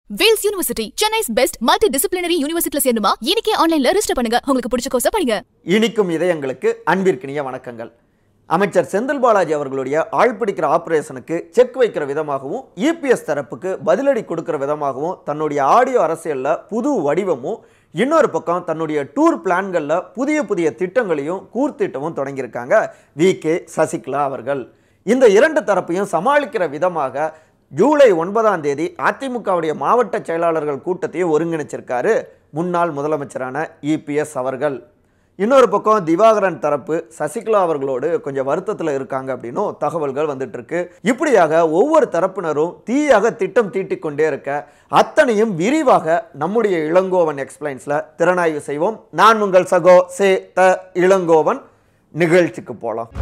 Wales university Chennai's best multidisciplinary யூனிவர்சிட்டில சேரணுமா இன்னைக்கே ஆன்லைன்ல ரெஜிஸ்டர் பண்ணுங்க உங்களுக்கு பிடிச்ச கோர்ஸ படிங்க இனிக்கும் இதயங்களுக்கு அன்பிற்கினிய வணக்கங்கள் அமைச்சர் செந்தில் பாலாஜி அவர்களுடைய ஆள்பிடிக்கிற ஆபரேஷனுக்கு செக் வைக்கிற விதமாகவும் இபிஎஸ் தரப்புக்கு பதிலடி கொடுக்கிற விதமாகவும் தன்னுடைய ஆடியோ அரசியலில் புது வடிவமும் இன்னொரு பக்கம் தன்னுடைய டூர் பிளான்களில் புதிய புதிய திட்டங்களையும் கூர்த்திட்டமும் தொடங்கியிருக்காங்க வி கே சசிகலா அவர்கள் இந்த இரண்டு தரப்பையும் சமாளிக்கிற விதமாக ஜூலை ஒன்பதாம் தேதி அதிமுகவுடைய மாவட்ட செயலாளர்கள் கூட்டத்தையும் ஒருங்கிணைச்சிருக்காரு முன்னாள் முதலமைச்சரான இபிஎஸ் அவர்கள் இன்னொரு பக்கம் திவாகரன் தரப்பு சசிகலா அவர்களோடு கொஞ்சம் வருத்தத்தில் இருக்காங்க அப்படின்னும் தகவல்கள் வந்துட்டு இருக்கு இப்படியாக ஒவ்வொரு தரப்பினரும் தீயாக திட்டம் தீட்டிக் கொண்டே இருக்க அத்தனையும் விரிவாக நம்முடைய இளங்கோவன் எக்ஸ்பிளைன்ஸ்ல திறனாய்வு செய்வோம் நான் உங்கள் சகோ சே த இளங்கோவன் நிகழ்ச்சிக்கு போலாம்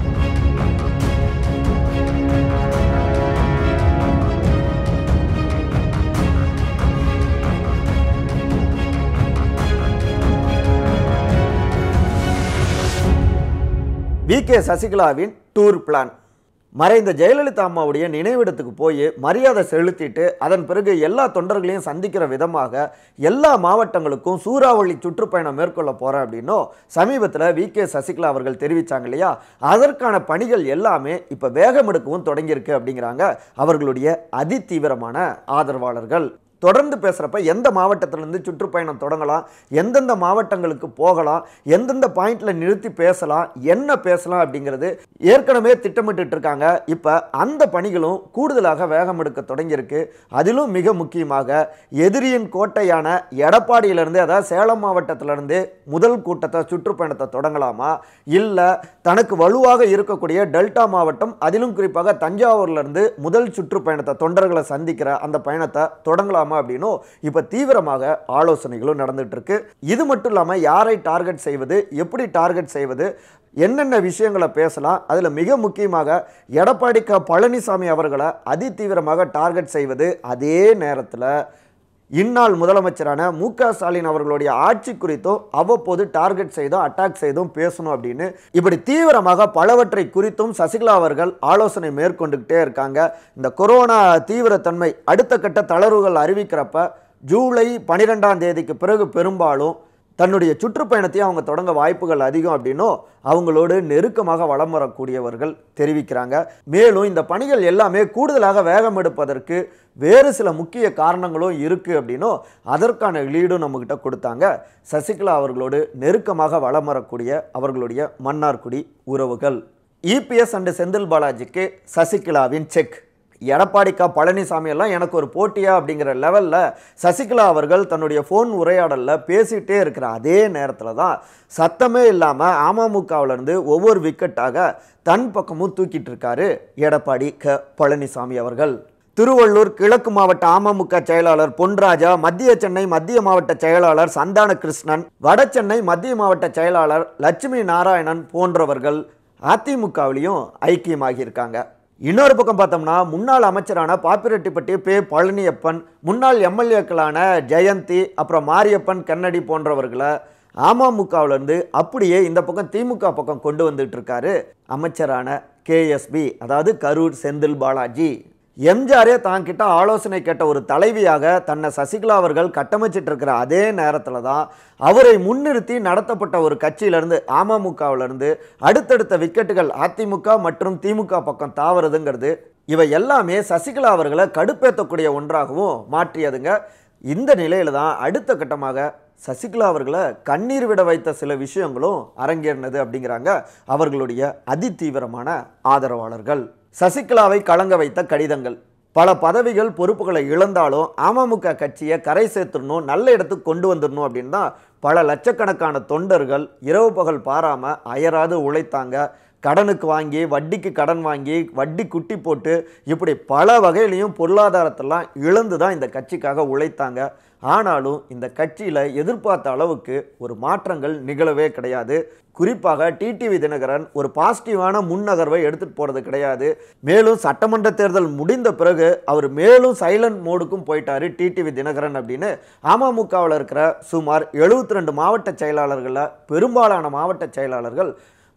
வி கே சசிகலாவின் டூர் பிளான் மறைந்த ஜெயலலிதா அம்மாவுடைய நினைவிடத்துக்கு போய் மரியாதை செலுத்திட்டு அதன் பிறகு எல்லா தொண்டர்களையும் சந்திக்கிற விதமாக எல்லா மாவட்டங்களுக்கும் சூறாவளி சுற்றுப்பயணம் மேற்கொள்ள போகிறேன் அப்படின்னும் சமீபத்தில் வி கே சசிகலா அவர்கள் தெரிவித்தாங்க இல்லையா அதற்கான பணிகள் எல்லாமே இப்போ வேகமெடுக்கவும் தொடங்கியிருக்கு அப்படிங்கிறாங்க அவர்களுடைய அதிதீவிரமான ஆதரவாளர்கள் தொடர்ந்து பேசுகிறப்ப எந்த மாவட்டத்திலேருந்து சுற்றுப்பயணம் தொடங்கலாம் எந்தெந்த மாவட்டங்களுக்கு போகலாம் எந்தெந்த பாயிண்ட்ல நிறுத்தி பேசலாம் என்ன பேசலாம் அப்படிங்கிறது ஏற்கனவே திட்டமிட்டு இருக்காங்க இப்போ அந்த பணிகளும் கூடுதலாக வேகம் எடுக்க தொடங்கியிருக்கு அதிலும் மிக முக்கியமாக எதிரியின் கோட்டையான எடப்பாடியிலிருந்து அதாவது சேலம் மாவட்டத்திலிருந்து முதல் கூட்டத்தை சுற்றுப்பயணத்தை தொடங்கலாமா இல்லை தனக்கு வலுவாக இருக்கக்கூடிய டெல்டா மாவட்டம் அதிலும் குறிப்பாக தஞ்சாவூர்லேருந்து முதல் சுற்றுப்பயணத்தை தொண்டர்களை சந்திக்கிற அந்த பயணத்தை தொடங்கலாமா அப்படின்னும் இப்போ தீவிரமாக ஆலோசனைகளும் நடந்துட்டு இருக்கு இது மட்டும் இல்லாமல் யாரை டார்கெட் செய்வது எப்படி டார்கெட் செய்வது என்னென்ன விஷயங்களை பேசலாம் அதில் மிக முக்கியமாக எடப்பாடி க பழனிசாமி அவர்களை அதிதீவிரமாக டார்கெட் செய்வது அதே நேரத்தில் இந்நாள் முதலமைச்சரான மு க ஸ்டாலின் அவர்களுடைய ஆட்சி குறித்தும் அவ்வப்போது டார்கெட் செய்தும் அட்டாக் செய்தும் பேசணும் அப்படின்னு இப்படி தீவிரமாக பலவற்றை குறித்தும் சசிகலா அவர்கள் ஆலோசனை மேற்கொண்டுக்கிட்டே இருக்காங்க இந்த கொரோனா தீவிரத்தன்மை அடுத்த கட்ட தளர்வுகள் அறிவிக்கிறப்ப ஜூலை பனிரெண்டாம் தேதிக்கு பிறகு பெரும்பாலும் தன்னுடைய சுற்றுப்பயணத்தையும் அவங்க தொடங்க வாய்ப்புகள் அதிகம் அப்படின்னும் அவங்களோடு நெருக்கமாக வலம் வரக்கூடியவர்கள் தெரிவிக்கிறாங்க மேலும் இந்த பணிகள் எல்லாமே கூடுதலாக வேகம் எடுப்பதற்கு வேறு சில முக்கிய காரணங்களும் இருக்குது அப்படின்னும் அதற்கான லீடும் நம்மக்கிட்ட கொடுத்தாங்க சசிகலா அவர்களோடு நெருக்கமாக வலம் வரக்கூடிய அவர்களுடைய மன்னார்குடி உறவுகள் இபிஎஸ் அண்டு செந்தில் பாலாஜிக்கு சசிகலாவின் செக் எடப்பாடி க பழனிசாமி எல்லாம் எனக்கு ஒரு போட்டியா அப்படிங்கிற லெவலில் சசிகலா அவர்கள் தன்னுடைய ஃபோன் உரையாடலில் பேசிகிட்டே இருக்கிற அதே நேரத்தில் தான் சத்தமே இல்லாமல் அமமுகவிலேருந்து ஒவ்வொரு விக்கெட்டாக தன் பக்கமும் தூக்கிட்டு இருக்காரு எடப்பாடி க பழனிசாமி அவர்கள் திருவள்ளூர் கிழக்கு மாவட்ட அமமுக செயலாளர் பொன்ராஜா மத்திய சென்னை மத்திய மாவட்ட செயலாளர் சந்தான கிருஷ்ணன் வட சென்னை மத்திய மாவட்ட செயலாளர் லட்சுமி நாராயணன் போன்றவர்கள் அதிமுகவிலையும் ஐக்கியமாகியிருக்காங்க இன்னொரு பக்கம் பார்த்தோம்னா முன்னாள் அமைச்சரான பாப்பிரெட்டிப்பட்டி பே பழனியப்பன் முன்னாள் எம்எல்ஏக்களான ஜெயந்தி அப்புறம் மாரியப்பன் கன்னடி போன்றவர்களை அமமுகவிலேருந்து அப்படியே இந்த பக்கம் திமுக பக்கம் கொண்டு வந்துட்டு இருக்காரு அமைச்சரான கேஎஸ்பி அதாவது கரூர் செந்தில் பாலாஜி எம்ஜிஆரே தான் கிட்ட ஆலோசனை கேட்ட ஒரு தலைவியாக தன்னை சசிகலா அவர்கள் கட்டமைச்சிட்டு இருக்கிற அதே நேரத்தில் தான் அவரை முன்னிறுத்தி நடத்தப்பட்ட ஒரு கட்சியிலிருந்து அமமுகவிலிருந்து அடுத்தடுத்த விக்கெட்டுகள் அதிமுக மற்றும் திமுக பக்கம் தாவறதுங்கிறது இவை எல்லாமே சசிகலா அவர்களை கடுப்பேற்றக்கூடிய ஒன்றாகவும் மாற்றியதுங்க இந்த நிலையில தான் அடுத்த கட்டமாக சசிகலா அவர்களை கண்ணீர் விட வைத்த சில விஷயங்களும் அரங்கேறினது அப்படிங்கிறாங்க அவர்களுடைய அதிதீவிரமான ஆதரவாளர்கள் சசிகலாவை கலங்க வைத்த கடிதங்கள் பல பதவிகள் பொறுப்புகளை இழந்தாலும் அமமுக கட்சியை கரை சேர்த்துடணும் நல்ல இடத்துக்கு கொண்டு வந்துடணும் அப்படின்னு தான் பல லட்சக்கணக்கான தொண்டர்கள் இரவு பகல் பாராம அயராது உழைத்தாங்க கடனுக்கு வாங்கி வட்டிக்கு கடன் வாங்கி வட்டி குட்டி போட்டு இப்படி பல வகையிலையும் பொருளாதாரத்தெல்லாம் இழந்து தான் இந்த கட்சிக்காக உழைத்தாங்க ஆனாலும் இந்த கட்சியில் எதிர்பார்த்த அளவுக்கு ஒரு மாற்றங்கள் நிகழவே கிடையாது குறிப்பாக டிடிவி தினகரன் ஒரு பாசிட்டிவான முன்னகர்வை எடுத்துகிட்டு போகிறது கிடையாது மேலும் சட்டமன்ற தேர்தல் முடிந்த பிறகு அவர் மேலும் சைலண்ட் மோடுக்கும் போயிட்டாரு டிடிவி தினகரன் அப்படின்னு அமமுகவில் இருக்கிற சுமார் 72 ரெண்டு மாவட்ட செயலாளர்களில் பெரும்பாலான மாவட்ட செயலாளர்கள்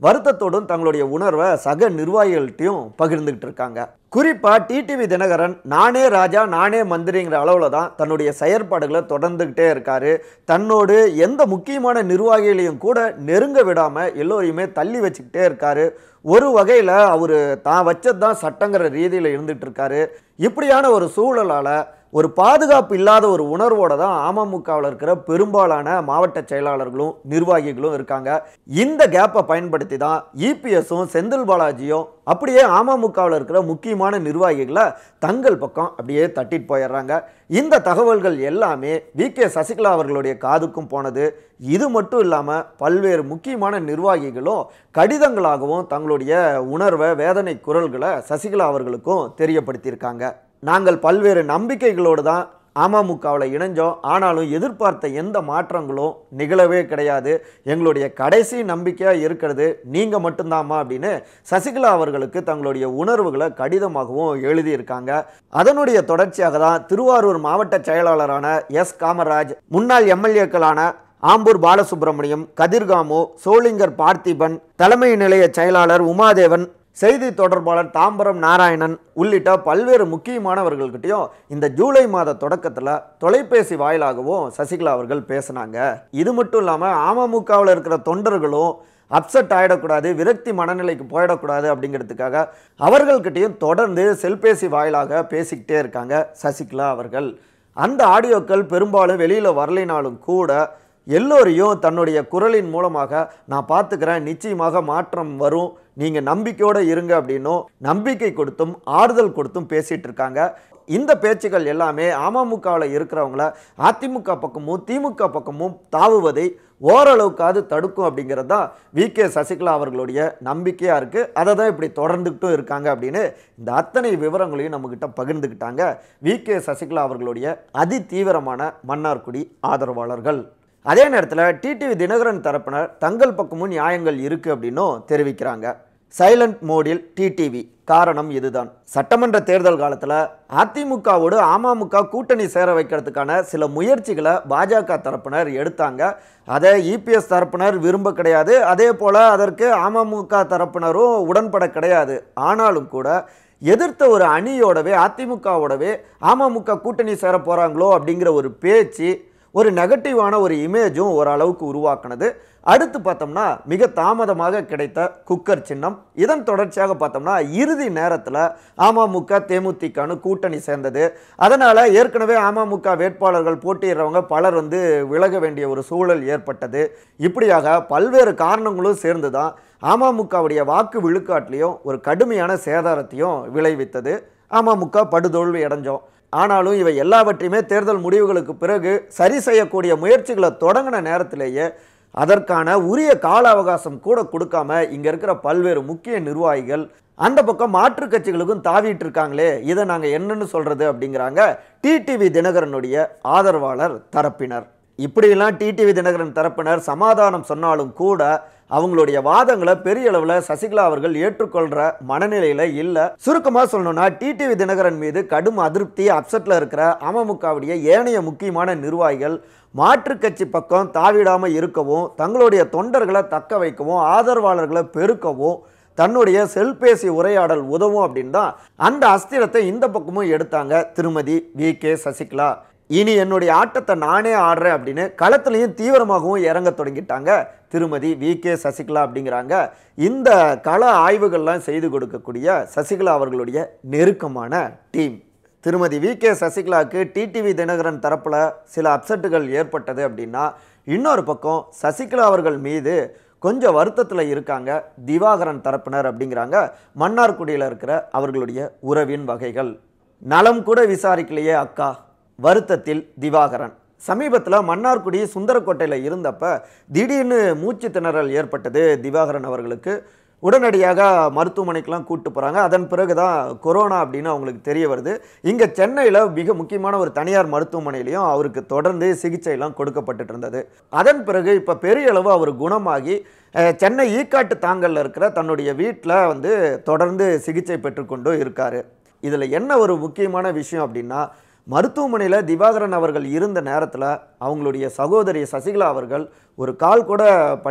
வருத்தத்தோடும் தங்களுடைய உணர்வை சக நிர்வாகிகள்கிட்டையும் பகிர்ந்துகிட்டு இருக்காங்க குறிப்பா டிடிவி தினகரன் நானே ராஜா நானே மந்திரிங்கிற அளவில் தான் தன்னுடைய செயற்பாடுகளை தொடர்ந்துக்கிட்டே இருக்காரு தன்னோடு எந்த முக்கியமான நிர்வாகிகளையும் கூட நெருங்க விடாம எல்லோரையுமே தள்ளி வச்சுக்கிட்டே இருக்காரு ஒரு வகையில் அவர் தான் வச்சது தான் சட்டங்கிற ரீதியில் இருந்துட்டு இருக்காரு இப்படியான ஒரு சூழலால் ஒரு பாதுகாப்பு இல்லாத ஒரு உணர்வோட தான் அமமுகவில் இருக்கிற பெரும்பாலான மாவட்ட செயலாளர்களும் நிர்வாகிகளும் இருக்காங்க இந்த கேப்பை பயன்படுத்தி தான் இபிஎஸும் செந்தில் பாலாஜியும் அப்படியே அமமுகவில் இருக்கிற முக்கியமான நிர்வாகிகளை தங்கள் பக்கம் அப்படியே தட்டிட்டு போயிடுறாங்க இந்த தகவல்கள் எல்லாமே வி கே சசிகலா அவர்களுடைய காதுக்கும் போனது இது மட்டும் இல்லாமல் பல்வேறு முக்கியமான நிர்வாகிகளும் கடிதங்களாகவும் தங்களுடைய உணர்வை வேதனை குரல்களை சசிகலா அவர்களுக்கும் தெரியப்படுத்தியிருக்காங்க நாங்கள் பல்வேறு நம்பிக்கைகளோடு தான் அமமுகவில் இணைஞ்சோம் ஆனாலும் எதிர்பார்த்த எந்த மாற்றங்களும் நிகழவே கிடையாது எங்களுடைய கடைசி நம்பிக்கையாக இருக்கிறது நீங்கள் மட்டும்தாம்மா அப்படின்னு சசிகலா அவர்களுக்கு தங்களுடைய உணர்வுகளை கடிதமாகவும் எழுதியிருக்காங்க அதனுடைய தொடர்ச்சியாக தான் திருவாரூர் மாவட்ட செயலாளரான எஸ் காமராஜ் முன்னாள் எம்எல்ஏக்களான ஆம்பூர் பாலசுப்ரமணியம் கதிர்காமு சோளிங்கர் பார்த்திபன் தலைமை நிலைய செயலாளர் உமாதேவன் செய்தி தொடர்பாளர் தாம்பரம் நாராயணன் உள்ளிட்ட பல்வேறு முக்கியமானவர்கள்கிட்டயும் இந்த ஜூலை மாத தொடக்கத்தில் தொலைபேசி வாயிலாகவும் சசிகலா அவர்கள் பேசினாங்க இது மட்டும் இல்லாமல் அமமுகவில் இருக்கிற தொண்டர்களும் அப்செட் ஆகிடக்கூடாது விரக்தி மனநிலைக்கு போயிடக்கூடாது அப்படிங்கிறதுக்காக அவர்கள்கிட்டையும் தொடர்ந்து செல்பேசி வாயிலாக பேசிக்கிட்டே இருக்காங்க சசிகலா அவர்கள் அந்த ஆடியோக்கள் பெரும்பாலும் வெளியில் வரலினாலும் கூட எல்லோரையும் தன்னுடைய குரலின் மூலமாக நான் பார்த்துக்கிறேன் நிச்சயமாக மாற்றம் வரும் நீங்கள் நம்பிக்கையோடு இருங்க அப்படின்னும் நம்பிக்கை கொடுத்தும் ஆறுதல் கொடுத்தும் பேசிகிட்டு இருக்காங்க இந்த பேச்சுக்கள் எல்லாமே அமமுகவில் இருக்கிறவங்கள அதிமுக பக்கமும் திமுக பக்கமும் தாவுவதை ஓரளவுக்காவது தடுக்கும் அப்படிங்கிறது தான் வி கே சசிகலா அவர்களுடைய நம்பிக்கையாக இருக்குது அதை தான் இப்படி தொடர்ந்துக்கிட்டும் இருக்காங்க அப்படின்னு இந்த அத்தனை விவரங்களையும் நம்மக்கிட்ட பகிர்ந்துக்கிட்டாங்க வி கே சசிகலா அவர்களுடைய அதி தீவிரமான மன்னார்குடி ஆதரவாளர்கள் அதே நேரத்தில் டிடிவி தினகரன் தரப்பினர் தங்கள் பக்கமும் நியாயங்கள் இருக்குது அப்படின்னும் தெரிவிக்கிறாங்க சைலண்ட் மோடில் டிடிவி காரணம் இதுதான் சட்டமன்ற தேர்தல் காலத்தில் அதிமுகவோடு அமமுக கூட்டணி சேர வைக்கிறதுக்கான சில முயற்சிகளை பாஜக தரப்பினர் எடுத்தாங்க அதை இபிஎஸ் தரப்பினர் விரும்ப கிடையாது அதே போல் அதற்கு அமமுக தரப்பினரும் உடன்பட கிடையாது ஆனாலும் கூட எதிர்த்த ஒரு அணியோடவே அதிமுகவோடவே அமமுக கூட்டணி சேர போகிறாங்களோ அப்படிங்கிற ஒரு பேச்சு ஒரு நெகட்டிவான ஒரு இமேஜும் ஓரளவுக்கு உருவாக்குனது அடுத்து பார்த்தோம்னா மிக தாமதமாக கிடைத்த குக்கர் சின்னம் இதன் தொடர்ச்சியாக பார்த்தோம்னா இறுதி நேரத்தில் அமமுக தேமுதிகனு கூட்டணி சேர்ந்தது அதனால் ஏற்கனவே அமமுக வேட்பாளர்கள் போட்டியிடுறவங்க பலர் வந்து விலக வேண்டிய ஒரு சூழல் ஏற்பட்டது இப்படியாக பல்வேறு காரணங்களும் சேர்ந்து தான் அமமுகவுடைய வாக்கு விழுக்காட்டிலையும் ஒரு கடுமையான சேதாரத்தையும் விளைவித்தது அமமுக படுதோல்வி அடைஞ்சோம் ஆனாலும் இவை எல்லாவற்றையுமே தேர்தல் முடிவுகளுக்கு பிறகு சரி செய்யக்கூடிய முயற்சிகளை தொடங்கின நேரத்திலேயே அதற்கான உரிய கால அவகாசம் கூட கொடுக்காம இங்க இருக்கிற பல்வேறு முக்கிய நிர்வாகிகள் அந்த பக்கம் மாற்று கட்சிகளுக்கும் தாவிட்டு இருக்காங்களே இதை நாங்க என்னன்னு சொல்றது அப்படிங்கிறாங்க டிடிவி தினகரனுடைய ஆதரவாளர் தரப்பினர் இப்படியெல்லாம் டிடிவி தினகரன் தரப்பினர் சமாதானம் சொன்னாலும் கூட அவங்களுடைய வாதங்களை பெரிய அளவில் சசிகலா அவர்கள் ஏற்றுக்கொள்கிற மனநிலையில் இல்லை சுருக்கமாக சொல்லணும்னா டிடிவி தினகரன் மீது கடும் அதிருப்தி அப்செட்டில் இருக்கிற அமமுகவுடைய ஏனைய முக்கியமான நிர்வாகிகள் மாற்றுக் கட்சி பக்கம் தாவிடாமல் இருக்கவும் தங்களுடைய தொண்டர்களை தக்க வைக்கவும் ஆதரவாளர்களை பெருக்கவும் தன்னுடைய செல்பேசி உரையாடல் உதவும் அப்படின்னு தான் அந்த அஸ்திரத்தை இந்த பக்கமும் எடுத்தாங்க திருமதி வி கே சசிகலா இனி என்னுடைய ஆட்டத்தை நானே ஆடுறேன் அப்படின்னு களத்துலையும் தீவிரமாகவும் இறங்க தொடங்கிட்டாங்க திருமதி வி கே சசிகலா அப்படிங்கிறாங்க இந்த கள ஆய்வுகள்லாம் செய்து கொடுக்கக்கூடிய சசிகலா அவர்களுடைய நெருக்கமான டீம் திருமதி வி கே சசிகலாவுக்கு டிடிவி தினகரன் தரப்பில் சில அப்செட்டுகள் ஏற்பட்டது அப்படின்னா இன்னொரு பக்கம் சசிகலா அவர்கள் மீது கொஞ்சம் வருத்தத்தில் இருக்காங்க திவாகரன் தரப்பினர் அப்படிங்கிறாங்க மன்னார்குடியில் இருக்கிற அவர்களுடைய உறவின் வகைகள் நலம் கூட விசாரிக்கலையே அக்கா வருத்தத்தில் திவாகரன் சமீபத்தில் மன்னார்குடி சுந்தரக்கோட்டையில் இருந்தப்ப திடீர்னு மூச்சு திணறல் ஏற்பட்டது திவாகரன் அவர்களுக்கு உடனடியாக மருத்துவமனைக்கெலாம் கூட்டு போகிறாங்க அதன் பிறகு தான் கொரோனா அப்படின்னு அவங்களுக்கு தெரிய வருது இங்கே சென்னையில் மிக முக்கியமான ஒரு தனியார் மருத்துவமனையிலையும் அவருக்கு தொடர்ந்து சிகிச்சையெல்லாம் கொடுக்கப்பட்டுட்டு இருந்தது அதன் பிறகு இப்போ பெரிய அளவு அவர் குணமாகி அஹ், சென்னை ஈக்காட்டு தாங்கல்ல இருக்கிற தன்னுடைய வீட்டில் வந்து தொடர்ந்து சிகிச்சை பெற்றுக்கொண்டு இருக்கார் இதில் என்ன ஒரு முக்கியமான விஷயம் அப்படின்னா மருத்துவமனையில் திவாகரன் அவர்கள் இருந்த நேரத்தில் அவங்களுடைய சகோதரி சசிகலா அவர்கள் ஒரு கால் கூட பண்ணி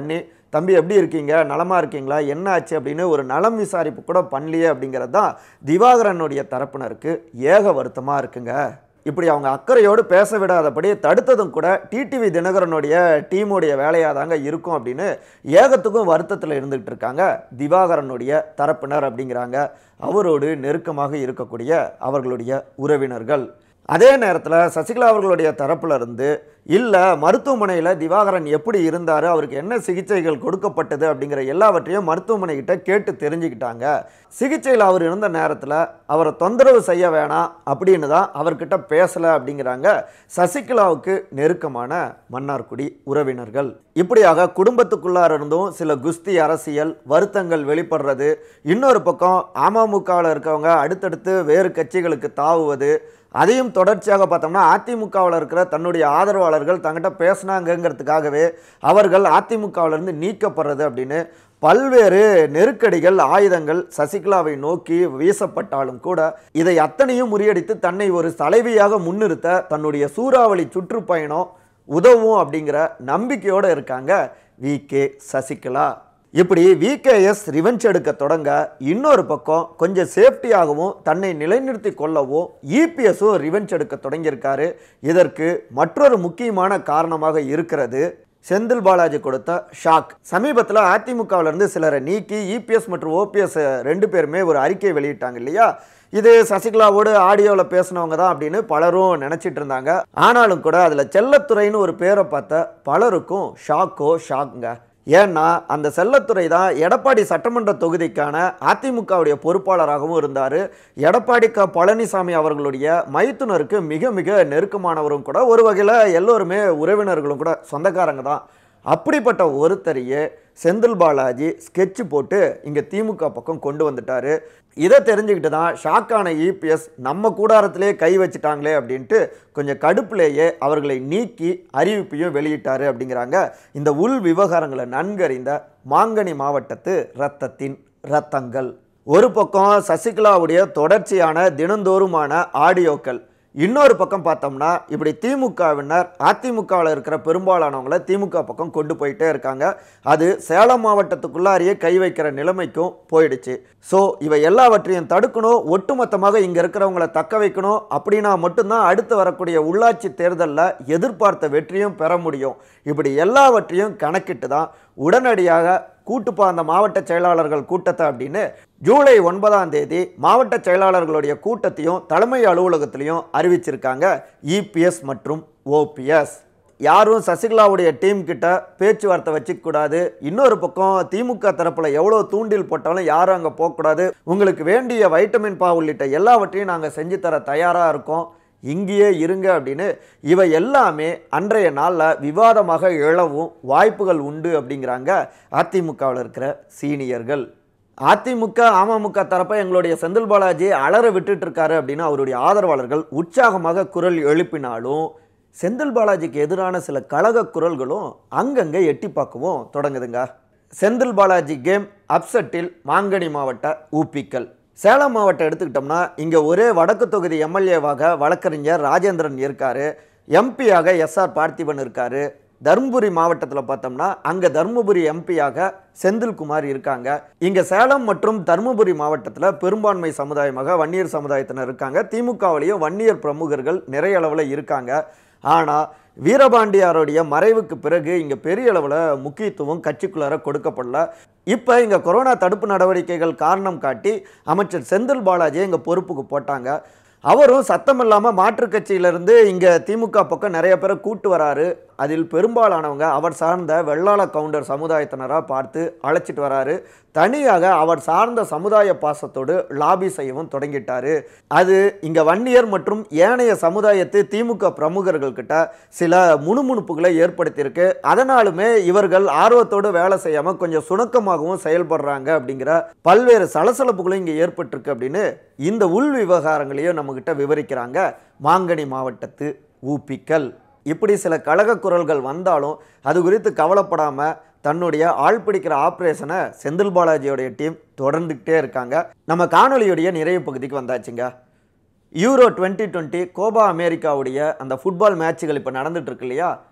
தம்பி எப்படி இருக்கீங்க நலமா இருக்கீங்களா என்ன ஆச்சு அப்படின்னு ஒரு நலம் விசாரிப்பு கூட பண்ணலையே அப்படிங்கிறது தான் திவாகரனுடைய தரப்பினருக்கு ஏக வருத்தமாக இருக்குங்க இப்படி அவங்க அக்கறையோடு பேச விடாதபடி தடுத்ததும் கூட டிடிவி தினகரனுடைய டீமுடைய வேலையாக தாங்க இருக்கும் அப்படின்னு ஏகத்துக்கும் வருத்தத்தில் இருந்துகிட்டு இருக்காங்க திவாகரனுடைய தரப்பினர் அப்படிங்கிறாங்க அவரோடு நெருக்கமாக இருக்கக்கூடிய அவர்களுடைய உறவினர்கள் அதே நேரத்தில் சசிகலா அவர்களுடைய தரப்புல இருந்து இல்லை மருத்துவமனையில் திவாகரன் எப்படி இருந்தார் அவருக்கு என்ன சிகிச்சைகள் கொடுக்கப்பட்டது அப்படிங்கிற எல்லாவற்றையும் மருத்துவமனை கிட்ட கேட்டு தெரிஞ்சுக்கிட்டாங்க சிகிச்சையில் அவர் இருந்த நேரத்தில் அவரை தொந்தரவு செய்ய வேணாம் அப்படின்னு தான் அவர்கிட்ட பேசலை அப்படிங்கிறாங்க சசிகலாவுக்கு நெருக்கமான மன்னார்குடி உறவினர்கள் இப்படியாக குடும்பத்துக்குள்ளார இருந்தும் சில குஸ்தி அரசியல் வருத்தங்கள் வெளிப்படுறது இன்னொரு பக்கம் அமமுகவில் இருக்கவங்க அடுத்தடுத்து வேறு கட்சிகளுக்கு தாவுவது அதையும் தொடர்ச்சியாக பார்த்தோம்னா அதிமுகவில் இருக்கிற தன்னுடைய ஆதரவாளர்கள் தங்கிட்ட பேசினாங்கங்கிறதுக்காகவே அவர்கள் அதிமுகவிலிருந்து நீக்கப்படுறது அப்படின்னு பல்வேறு நெருக்கடிகள் ஆயுதங்கள் சசிகலாவை நோக்கி வீசப்பட்டாலும் கூட இதை அத்தனையும் முறியடித்து தன்னை ஒரு தலைவியாக முன்னிறுத்த தன்னுடைய சூறாவளி சுற்றுப்பயணம் உதவும் அப்படிங்கிற நம்பிக்கையோடு இருக்காங்க வி கே சசிகலா இப்படி விகேஎஸ் ரிவெஞ்ச் எடுக்க தொடங்க இன்னொரு பக்கம் கொஞ்சம் சேஃப்டியாகவும் தன்னை நிலைநிறுத்தி கொள்ளவும் இபிஎஸும் ரிவெஞ்ச் எடுக்க தொடங்கியிருக்காரு இதற்கு மற்றொரு முக்கியமான காரணமாக இருக்கிறது செந்தில் பாலாஜி கொடுத்த ஷாக் சமீபத்தில் அதிமுகவிலிருந்து சிலரை நீக்கி இபிஎஸ் மற்றும் ஓபிஎஸ் ரெண்டு பேருமே ஒரு அறிக்கை வெளியிட்டாங்க இல்லையா இது சசிகலாவோடு ஆடியோவில் பேசினவங்க தான் அப்படின்னு பலரும் நினச்சிட்டு இருந்தாங்க ஆனாலும் கூட அதில் செல்லத்துறைன்னு ஒரு பேரை பார்த்த பலருக்கும் ஷாக்கோ ஷாக்குங்க ஏன்னா அந்த செல்லத்துறை தான் எடப்பாடி சட்டமன்ற தொகுதிக்கான அதிமுகவுடைய பொறுப்பாளராகவும் இருந்தார் எடப்பாடி க பழனிசாமி அவர்களுடைய மைத்துனருக்கு மிக மிக நெருக்கமானவரும் கூட ஒரு வகையில் எல்லோருமே உறவினர்களும் கூட சொந்தக்காரங்க தான் அப்படிப்பட்ட ஒருத்தரையே செந்தில் பாலாஜி ஸ்கெட்ச் போட்டு இங்கே திமுக பக்கம் கொண்டு வந்துட்டாரு இதை தெரிஞ்சுக்கிட்டு தான் ஷாக்கான இபிஎஸ் நம்ம கூடாரத்திலே கை வச்சுட்டாங்களே அப்படின்ட்டு கொஞ்சம் கடுப்புலேயே அவர்களை நீக்கி அறிவிப்பையும் வெளியிட்டாரு அப்படிங்கிறாங்க இந்த உள் விவகாரங்களை நன்கறிந்த மாங்கனி மாவட்டத்து ரத்தத்தின் ரத்தங்கள் ஒரு பக்கம் சசிகலாவுடைய தொடர்ச்சியான தினந்தோறுமான ஆடியோக்கள் இன்னொரு பக்கம் பார்த்தோம்னா இப்படி திமுகவினர் அதிமுகவில் இருக்கிற பெரும்பாலானவங்களை திமுக பக்கம் கொண்டு போயிட்டே இருக்காங்க அது சேலம் மாவட்டத்துக்குள்ளாரியே கை வைக்கிற நிலைமைக்கும் போயிடுச்சு ஸோ இவை எல்லாவற்றையும் தடுக்கணும் ஒட்டுமொத்தமாக இங்கே இருக்கிறவங்கள தக்க வைக்கணும் அப்படின்னா மட்டும்தான் அடுத்து வரக்கூடிய உள்ளாட்சி தேர்தலில் எதிர்பார்த்த வெற்றியும் பெற முடியும் இப்படி எல்லாவற்றையும் கணக்கிட்டு தான் உடனடியாக கூட்டுப்பா அந்த மாவட்ட செயலாளர்கள் கூட்டத்தை அப்படின்னு ஜூலை ஒன்பதாம் தேதி மாவட்ட செயலாளர்களுடைய கூட்டத்தையும் தலைமை அலுவலகத்திலையும் அறிவிச்சிருக்காங்க இபிஎஸ் மற்றும் ஓபிஎஸ் யாரும் சசிகலாவுடைய டீம் கிட்ட பேச்சுவார்த்தை வச்சுக்க கூடாது இன்னொரு பக்கம் திமுக தரப்பில் எவ்வளோ தூண்டில் போட்டாலும் யாரும் அங்கே போகக்கூடாது உங்களுக்கு வேண்டிய வைட்டமின் பா உள்ளிட்ட எல்லாவற்றையும் நாங்கள் செஞ்சு தர தயாராக இருக்கோம் இங்கேயே இருங்க அப்படின்னு இவை எல்லாமே அன்றைய நாளில் விவாதமாக எழவும் வாய்ப்புகள் உண்டு அப்படிங்கிறாங்க அதிமுகவில் இருக்கிற சீனியர்கள் அதிமுக அமமுக தரப்பை எங்களுடைய செந்தில் பாலாஜி அலற விட்டுட்டு இருக்காரு அப்படின்னு அவருடைய ஆதரவாளர்கள் உற்சாகமாக குரல் எழுப்பினாலும் செந்தில் பாலாஜிக்கு எதிரான சில கழக குரல்களும் அங்கங்கே எட்டி பார்க்கவும் தொடங்குதுங்க செந்தில் பாலாஜி கேம் அப்செட்டில் மாங்கனி மாவட்ட ஊப்பிக்கல் சேலம் மாவட்டம் எடுத்துக்கிட்டோம்னா இங்கே ஒரே வடக்கு தொகுதி எம்எல்ஏவாக வழக்கறிஞர் ராஜேந்திரன் இருக்கார் எம்பியாக எஸ்ஆர் பார்த்திபன் இருக்கார் தருமபுரி மாவட்டத்தில் பார்த்தோம்னா அங்கே தருமபுரி எம்பியாக செந்தில்குமார் இருக்காங்க இங்கே சேலம் மற்றும் தருமபுரி மாவட்டத்தில் பெரும்பான்மை சமுதாயமாக வன்னியர் சமுதாயத்தினர் இருக்காங்க திமுகவிலையும் வன்னியர் பிரமுகர்கள் நிறைய அளவில் இருக்காங்க ஆனால் வீரபாண்டியாருடைய மறைவுக்கு பிறகு இங்கே பெரிய அளவில் முக்கியத்துவம் கட்சிக்குள்ளார கொடுக்கப்படல இப்போ இங்கே கொரோனா தடுப்பு நடவடிக்கைகள் காரணம் காட்டி அமைச்சர் செந்தில் பாலாஜியை இங்கே பொறுப்புக்கு போட்டாங்க அவரும் சத்தம் இல்லாமல் மாற்றுக் கட்சியிலிருந்து இங்கே திமுக பக்கம் நிறைய பேரை கூட்டு வராரு அதில் பெரும்பாலானவங்க அவர் சார்ந்த வெள்ளாள கவுண்டர் சமுதாயத்தினராக பார்த்து அழைச்சிட்டு வராரு தனியாக அவர் சார்ந்த சமுதாய பாசத்தோடு லாபி செய்யவும் தொடங்கிட்டாரு அது இங்கே வன்னியர் மற்றும் ஏனைய சமுதாயத்து திமுக பிரமுகர்கள் கிட்ட சில முணுமுணுப்புகளை ஏற்படுத்தியிருக்கு அதனாலுமே இவர்கள் ஆர்வத்தோடு வேலை செய்யாமல் கொஞ்சம் சுணக்கமாகவும் செயல்படுறாங்க அப்படிங்கிற பல்வேறு சலசலப்புகளும் இங்கே ஏற்பட்டிருக்கு அப்படின்னு இந்த உள் விவகாரங்களையும் நம்மக்கிட்ட விவரிக்கிறாங்க மாங்கனி மாவட்டத்து ஊப்பிக்கல் இப்படி சில கழக குரல்கள் வந்தாலும் அது குறித்து கவலைப்படாமல் தன்னுடைய ஆள் பிடிக்கிற ஆப்ரேஷனை செந்தில் பாலாஜியோடைய டீம் தொடர்ந்துக்கிட்டே இருக்காங்க நம்ம காணொலியுடைய நிறைவு பகுதிக்கு வந்தாச்சுங்க யூரோ டுவெண்ட்டி டுவெண்ட்டி கோபா அமெரிக்காவுடைய அந்த ஃபுட்பால் மேட்சுகள் இப்போ நடந்துட்டு இருக்கு இல்லையா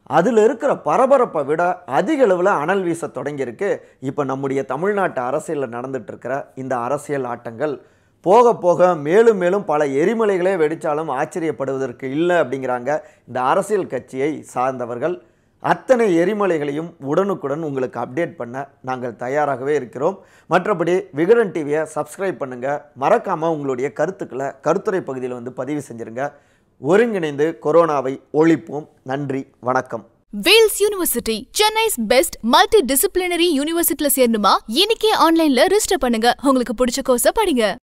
அதில் இருக்கிற பரபரப்பை விட அதிக அளவில் அனல் வீச தொடங்கியிருக்கு இப்போ நம்முடைய தமிழ்நாட்டு அரசியலில் நடந்துட்டு இருக்கிற இந்த அரசியல் ஆட்டங்கள் போக போக மேலும் மேலும் பல எரிமலைகளே வெடித்தாலும் ஆச்சரியப்படுவதற்கு இல்லை அப்படிங்கிறாங்க இந்த அரசியல் கட்சியை சார்ந்தவர்கள் அத்தனை எரிமலைகளையும் உடனுக்குடன் உங்களுக்கு அப்டேட் பண்ண நாங்கள் தயாராகவே இருக்கிறோம் மற்றபடி விகடன் டிவியை சப்ஸ்கிரைப் பண்ணுங்கள் மறக்காமல் உங்களுடைய கருத்துக்களை கருத்துரை பகுதியில் வந்து பதிவு செஞ்சிருங்க ஒருங்கிணைந்து கொரோனாவை ஒழிப்போம் நன்றி வணக்கம் Vels university Chennai's best multidisciplinary யூனிவர்சிட்டில சேரணுமா இன்னைக்கே ஆன்லைன்ல ரெஜிஸ்டர் பண்ணுங்க உங்களுக்கு பிடிச்ச கோர்ஸ படிங்க